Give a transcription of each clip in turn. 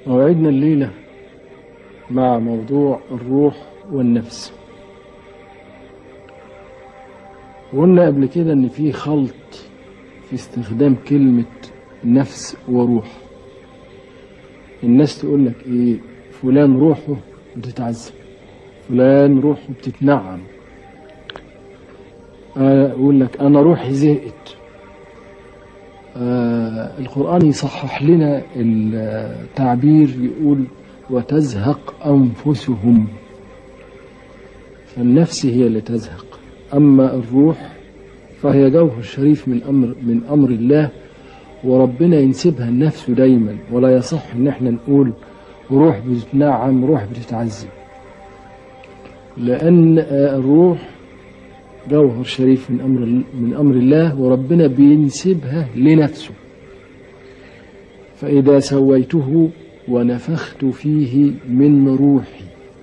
موعدنا الليلة مع موضوع الروح والنفس وقلنا قبل كده ان في خلط في استخدام كلمة نفس وروح الناس تقول لك ايه فلان روحه بتتعذب فلان روحه بتتنعم آه، يقول لك انا روحي زهقت آه القرآن يصحح لنا التعبير يقول وتزهق أنفسهم فالنفس هي اللي تزهق أما الروح فهي جوهر شريف من أمر من أمر الله وربنا ينسبها النفس دايما ولا يصح إن احنا نقول روح بتتنعم روح بتتعذب لأن آه، الروح جوهر شريف من أمر من أمر الله وربنا بينسبها لنفسه فإذا سويته ونفخت فيه من روحي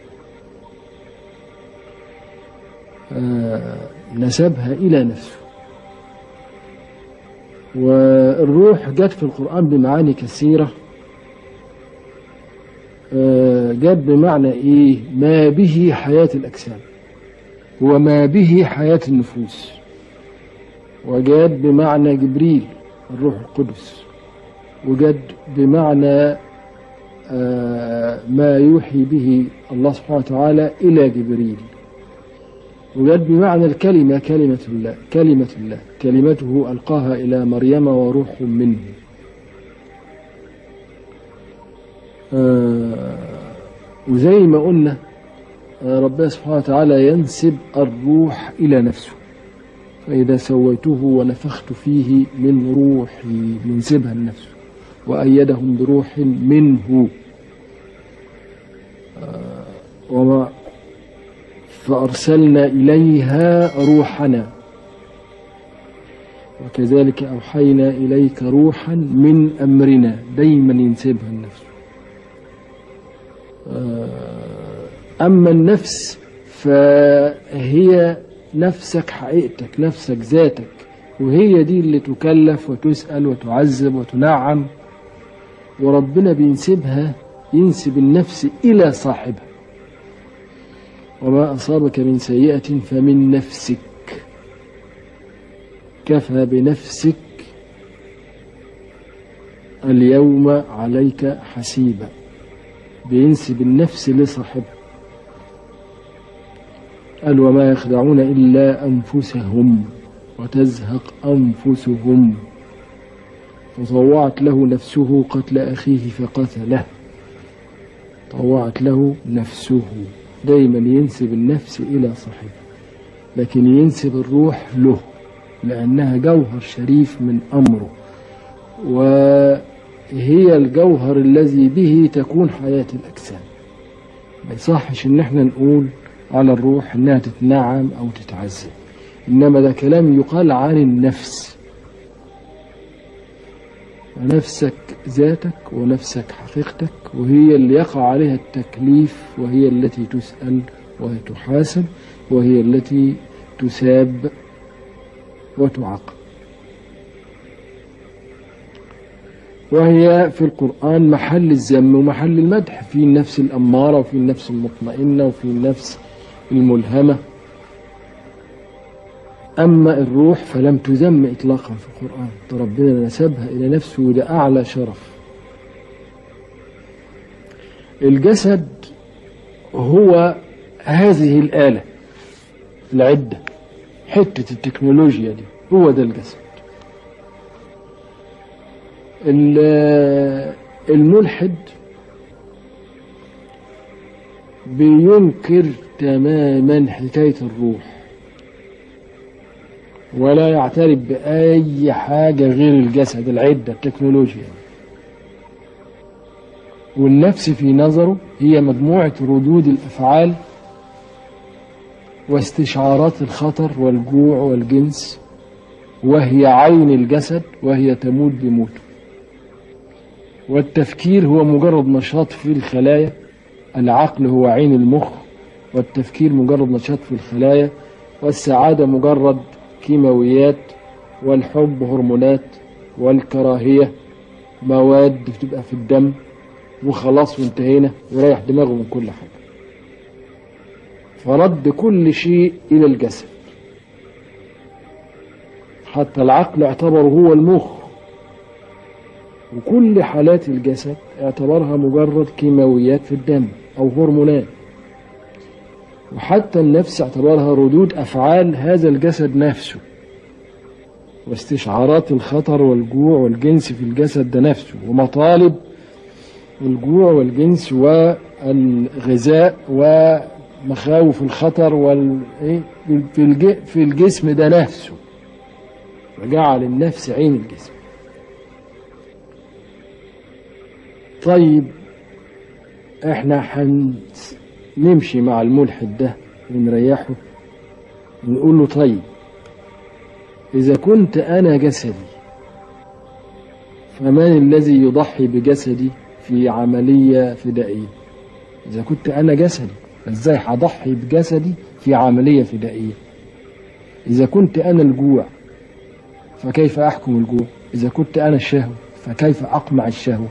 آه، نسبها إلى نفسه والروح جت في القرآن بمعاني كثيرة آه، جت بمعنى إيه ما به حياة الأجسام وما به حياة النفوس وجاد بمعنى جبريل الروح القدس وجد بمعنى آه، ما يوحي به الله سبحانه وتعالى إلى جبريل وجد بمعنى الكلمة كلمة الله كلمة الله كلمته ألقاها إلى مريم وروح منه آه، وزي ما قلنا آه، ربنا سبحانه وتعالى ينسب الروح إلى نفسه فإذا سويته ونفخت فيه من روحي ينسبها لنفسه وأيدهم بروح منه آه، وما فأرسلنا إليها روحنا وكذلك أوحينا إليك روحا من أمرنا دايما ينسبها لنفسه آه، أما النفس فهي نفسك حقيقتك نفسك ذاتك وهي دي اللي تكلف وتسأل وتعذب وتنعم وربنا بينسبها ينسب النفس إلى صاحبها وما أصابك من سيئة فمن نفسك كفى بنفسك اليوم عليك حسيبا بينسب النفس لصاحبها قال وما يخدعون إلا أنفسهم وتزهق أنفسهم وطوعت له نفسه قتل أخيه فقتله طوعت له نفسه دايما ينسب النفس إلى صاحبه لكن ينسب الروح له لأنها جوهر شريف من أمره وهي الجوهر الذي به تكون حياة الأجسام ما يصحش إن احنا نقول على الروح إنها تتنعم أو تتعذب إنما ده كلام يقال عن النفس نفسك ذاتك ونفسك حقيقتك وهي اللي يقع عليها التكليف وهي التي تسأل وهي تحاسب وهي التي تساب وتعاقب وهي في القرآن محل الذم ومحل المدح في النفس الأمارة وفي النفس المطمئنة وفي النفس الملهمة أما الروح فلم تذم إطلاقا في القرآن ربنا نسبها إلى نفسه وده أعلى شرف الجسد هو هذه الآلة العدة حتة التكنولوجيا دي هو ده الجسد ال- الملحد بينكر تماما حكاية الروح ولا يعترف بأي حاجة غير الجسد العدة التكنولوجيا والنفس في نظره هي مجموعة ردود الأفعال واستشعارات الخطر والجوع والجنس وهي عين الجسد وهي تموت بموته والتفكير هو مجرد نشاط في الخلايا العقل هو عين المخ والتفكير مجرد نشاط في الخلايا والسعادة مجرد كيماويات والحب هرمونات والكراهية مواد بتبقى في الدم وخلاص وانتهينا وريح دماغه من كل حاجة فرد كل شيء إلى الجسد حتى العقل اعتبره هو المخ وكل حالات الجسد اعتبرها مجرد كيماويات في الدم أو هرمونات وحتى النفس اعتبرها ردود أفعال هذا الجسد نفسه واستشعارات الخطر والجوع والجنس في الجسد ده نفسه ومطالب الجوع والجنس والغذاء ومخاوف الخطر وال إيه؟ في الج- في الجسم ده نفسه وجعل النفس عين الجسم طيب احنا هنمشي مع الملحد ده ونريحه ونقول له طيب إذا كنت أنا جسدي فمن الذي يضحي بجسدي في عملية فدائية إذا كنت أنا جسدي إزاي هضحي بجسدي في عملية فدائية إذا كنت أنا الجوع فكيف أحكم الجوع إذا كنت أنا الشهوة فكيف أقمع الشهوة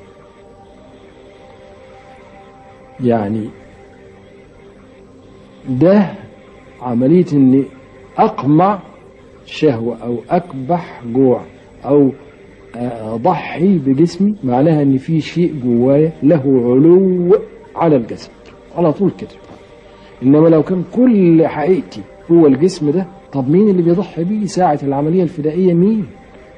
يعني ده عملية إني أقمع شهوة أو أكبح جوع أو أضحي بجسمي معناها إن في شيء جوايا له علو على الجسد على طول كده إنما لو كان كل حقيقتي هو الجسم ده طب مين اللي بيضحي بيه ساعة العملية الفدائية مين؟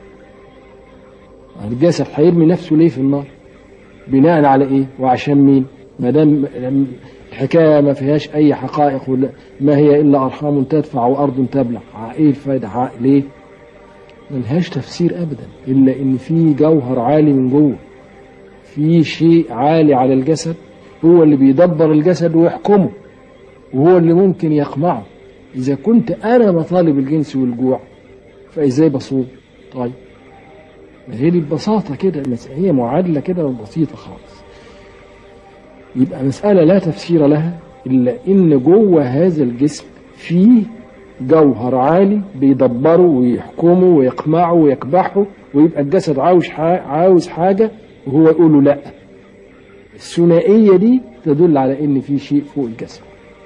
الجسد هيرمي نفسه ليه في النار؟ بناء على إيه؟ وعشان مين؟ ما دام الحكاية ما فيهاش أي حقائق ولا ما هي إلا أرحام تدفع وأرض تبلع إيه الفايدة ليه ملهاش تفسير أبدا إلا إن في جوهر عالي من جوه في شيء عالي على الجسد هو اللي بيدبر الجسد ويحكمه وهو اللي ممكن يقمعه إذا كنت أنا مطالب الجنس والجوع فإزاي بصوم طيب ما هي دي ببساطة كده هي معادلة كده بسيطة خالص يبقى مسألة لا تفسير لها إلا إن جوه هذا الجسم فيه جوهر عالي بيدبره ويحكمه ويقمعه ويكبحه ويبقى الجسد عاوز عاوز حاجة وهو يقول له لا الثنائية دي تدل على إن في شيء فوق الجسد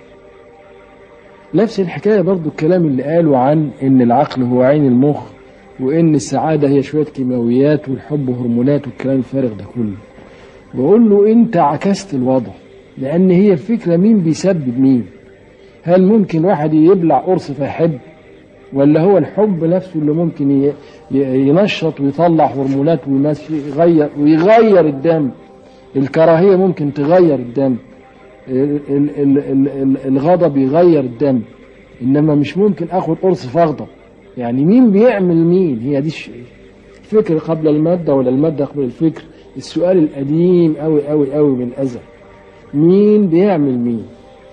نفس الحكاية برضو الكلام اللي قاله عن إن العقل هو عين المخ وإن السعادة هي شوية كيماويات والحب هرمونات والكلام الفارغ ده كله بقول له انت عكست الوضع لان هي الفكره مين بيسبب مين هل ممكن واحد يبلع قرص فيحب ولا هو الحب نفسه اللي ممكن ينشط ويطلع هرمونات ويمشي يغير ويغير الدم الكراهيه ممكن تغير الدم الغضب يغير الدم انما مش ممكن اخد قرص فاغضب يعني مين بيعمل مين هي دي الفكر قبل الماده ولا الماده قبل الفكر السؤال القديم قوي قوي قوي من الازل مين بيعمل مين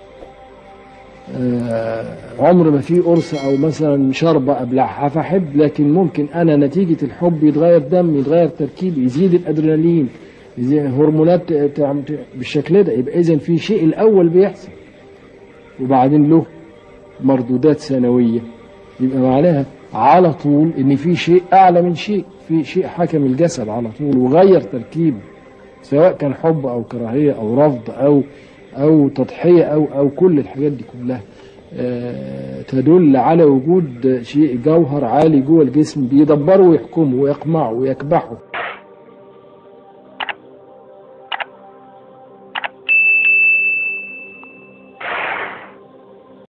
آه عمر ما في قرص او مثلا شربة ابلعها فاحب لكن ممكن انا نتيجة الحب يتغير دمي يتغير تركيبي يزيد الادرينالين يزيد هرمونات بالشكل ده يبقى اذا في شيء الاول بيحصل وبعدين له مردودات ثانوية يبقى معناها على طول ان في شيء اعلى من شيء في شيء حكم الجسد على طول وغير تركيبه سواء كان حب او كراهيه او رفض او او تضحيه او او كل الحاجات دي كلها آه تدل على وجود شيء جوهر عالي جوه الجسم بيدبره ويحكمه ويقمعه ويكبحه